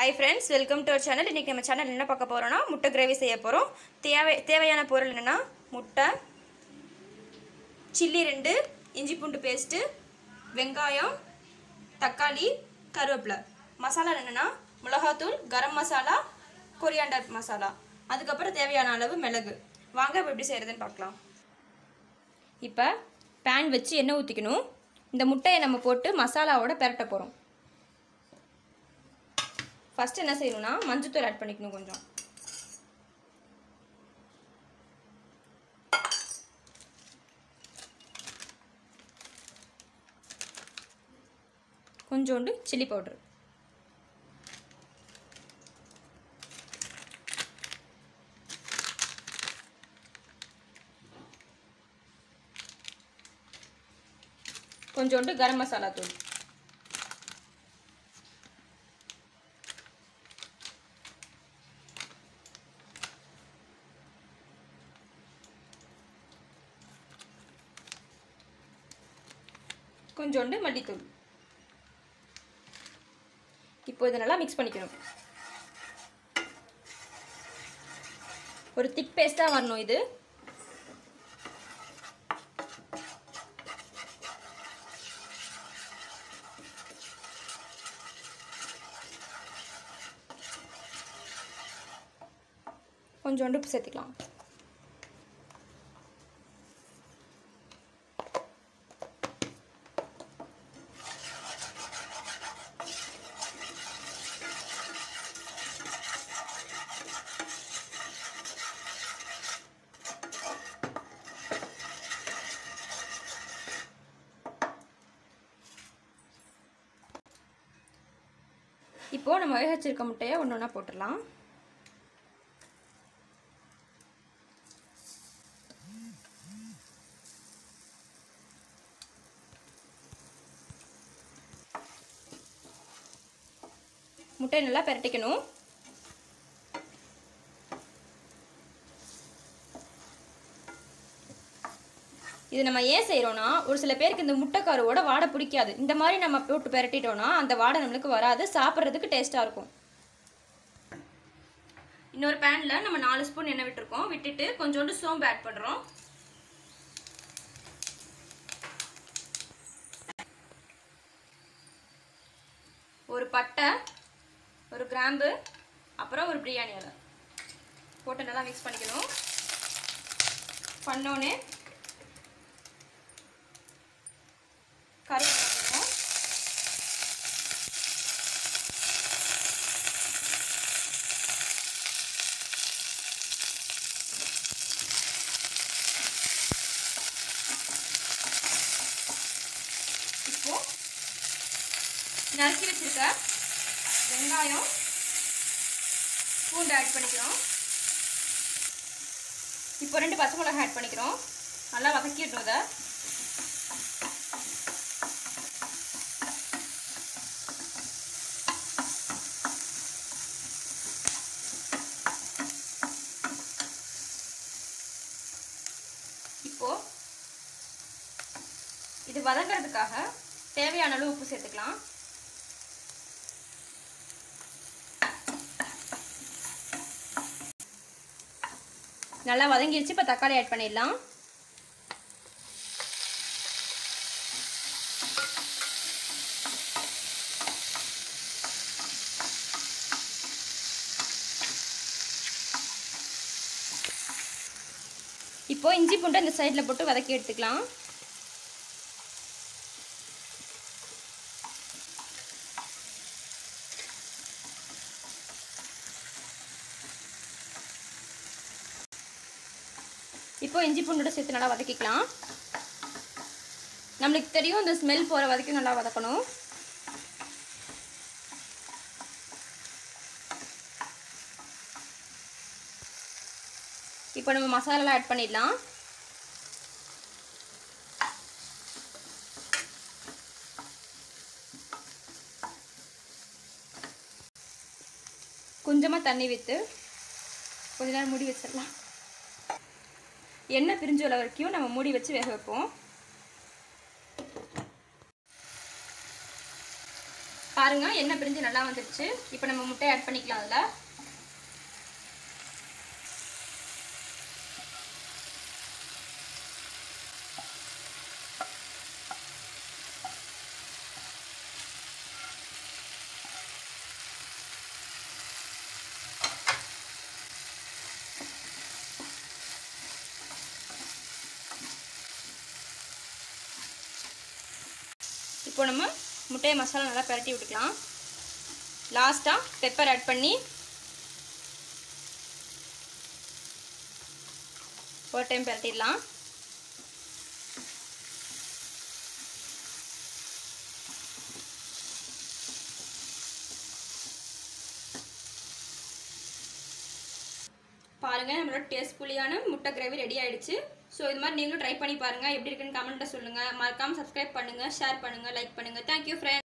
hi friends welcome to our channel இன்றைக்கி நம்ம channel என்ன பார்க்க போகிறோம்னா முட்டை கிரேவி செய்ய போகிறோம் தேவை தேவையான பொருள் என்னென்னா முட்டை சில்லி ரெண்டு இஞ்சி பூண்டு பேஸ்ட்டு வெங்காயம் தக்காளி கருவேப்பிலை மசாலா என்னென்னா மிளகாத்தூள் கரம் மசாலா கொரியாண்டர் மசாலா அதுக்கப்புறம் தேவையான அளவு மிளகு வாங்க இப்போ எப்படி செய்கிறதுன்னு பார்க்கலாம் இப்போ பேன் வச்சு எண்ணெய் ஊற்றிக்கணும் இந்த முட்டையை நம்ம போட்டு மசாலாவோட பெரட்ட போகிறோம் ஃபஸ்ட் என்ன செய்யணும்னா மஞ்சத்தூள் ஆட் பண்ணிக்கணும் கொஞ்சம் கொஞ்சோண்டு சில்லி பவுட்ரு கொஞ்சோண்டு கரம் மசாலா தூள் கொஞ்சோண்டு மல்லித்தூள் இப்போ இதை நல்லா மிக்ஸ் பண்ணிக்கணும் ஒரு திக் பேஸ்ட்டாக வரணும் இது கொஞ்சோண்டு உப்பு சேர்த்துக்கலாம் இப்போது நம்ம வேக வச்சிருக்க முட்டையை ஒன்று ஒன்றா போட்டுடலாம் முட்டையை நல்லா பெரட்டிக்கணும் இது நம்ம ஏன் செய்கிறோன்னா ஒரு சில பேருக்கு இந்த முட்டைக்காரோட வாடை பிடிக்காது இந்த மாதிரி நம்ம போட்டு பெரட்டிட்டோன்னா அந்த வாடை நம்மளுக்கு வராது சாப்பிட்றதுக்கு டேஸ்ட்டாக இருக்கும் இன்னொரு பேனில் நம்ம நாலு ஸ்பூன் எண்ணெய் விட்டுருக்கோம் விட்டுட்டு கொஞ்சோண்டு சோம்பு ஆட் பண்ணுறோம் ஒரு பட்டை ஒரு கிராம்பு அப்புறம் ஒரு பிரியாணி இலை போட்டு நல்லா மிக்ஸ் பண்ணிக்கணும் பண்ணோன்னே கறி போட்டுக்கணும் இப்போ நறுக்கி வச்சிருக்க வெங்காயம் பூண்டு ஆட் பண்ணிக்கிறோம் இப்போ ரெண்டு பச்சை மிளகாய் ஆட் பண்ணிக்கிறோம் நல்லா வதக்கிடணும் இதை இப்போ இது வதங்கிறதுக்காக தேவையான அளவு உப்பு சேர்த்துக்கலாம் நல்லா வதங்கிடுச்சு இப்போ தக்காளி ஆட் பண்ணிடலாம் இப்போ இஞ்சி பூண்டை இந்த சைடில் போட்டு வதக்கி எடுத்துக்கலாம் இப்போ இஞ்சி பூண்டோட சேர்த்து நல்லா வதக்கிக்கலாம் நம்மளுக்கு தெரியும் இந்த ஸ்மெல் போகிற வரைக்கும் நல்லா வதக்கணும் இப்போ நம்ம மசாலாலாம் ஆட் பண்ணிடலாம் கொஞ்சமாக தண்ணி விற்று கொஞ்ச நேரம் மூடி வச்சிடலாம் எண்ணெய் பிரிஞ்சு வர வரைக்கும் நம்ம மூடி வச்சு வேக வைப்போம் பாருங்க எண்ணெய் பிரிஞ்சு நல்லா வந்துடுச்சு இப்போ நம்ம முட்டையை ஆட் பண்ணிக்கலாம் அதில் இப்போ நம்ம முட்டையை மசாலா நல்லா பரட்டி விட்டுக்கலாம் லாஸ்ட்டாக பெப்பர் ஆட் பண்ணி ஒரு டைம் பரட்டிடலாம் பாருங்கள் நம்மளோட டேஸ்ட்ஃபுல்லியான முட்டை கிரேவி ரெடி ஆயிடுச்சு ஸோ இது மாதிரி நீங்களும் ட்ரை பண்ணி பாருங்கள் எப்படி இருக்குன்னு கமெண்ட்டில் சொல்லுங்கள் மறக்காமல் சப்ஸ்கிரைப் பண்ணுங்கள் ஷேர் பண்ணுங்கள் லைக் பண்ணுங்கள் தேங்க்யூ ஃப்ரெண்ட்